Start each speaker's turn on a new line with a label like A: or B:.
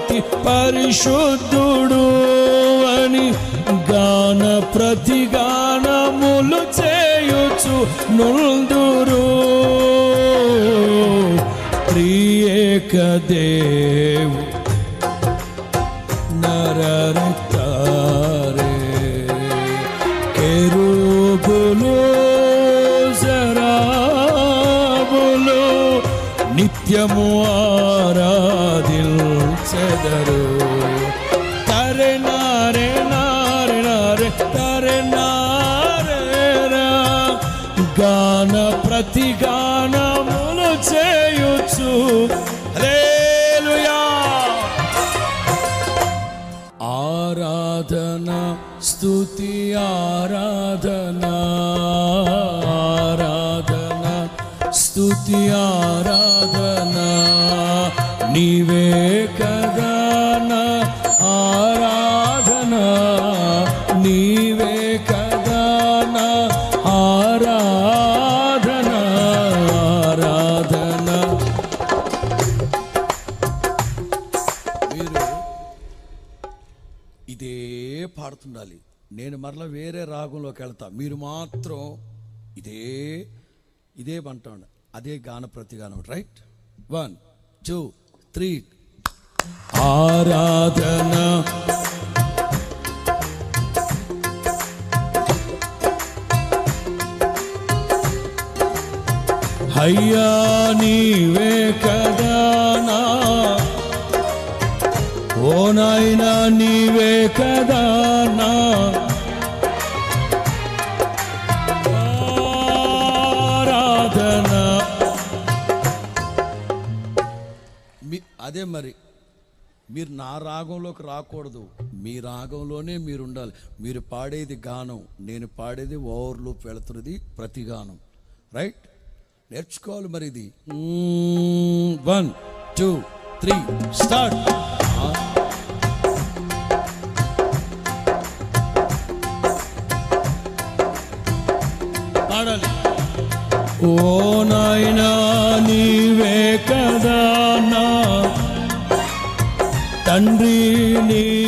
A: అతి పరిశుద్ధుడు అని గాన ప్రతిగానములు చేయుచు నుందురు ప్రియేక దేవు నరరతారే కెరూబులు జరాబులు నిత్యము ఆరాధించెదరు తరె నారే నారే నారే తరె నారేరా గాన ప్రతి గానములు చేయుచు హల్లెలూయా ఆరాధన స్తుతి ఆరాధన ఆరాధన స్తుతి ఆరాధన నీవే కదా నా ఆరాధన నీవే కదా నా ఆరాధన ఆరాధన మీరు ఇదే పాడుతుండాలి నేను మరలా వేరే రాగంలోకి వెళ్తా మీరు మాత్రం ఇదే ఇదే పంటాను అదే గాన ప్రతిగానం రైట్ వన్ టూ త్రీ ఆరాధన అయ్యా నీవే కదా నా ఓ నాయనా నీవే కదా నా ఆరాధన మీ అదే మరి మీరు నా రాగంలోకి రాకూడదు మీ రాగంలోనే మీరు ఉండాలి మీరు పాడేది గానం నేను పాడేది ఓవర్లూప్ వెళుతున్నది ప్రతి గానం రైట్ నేర్చుకోవాలి మరి ఇది వన్ టూ త్రీ స్టార్ట్ పాడాలి ఓ నాయనా నీవే కదా నా తండ్రి నీ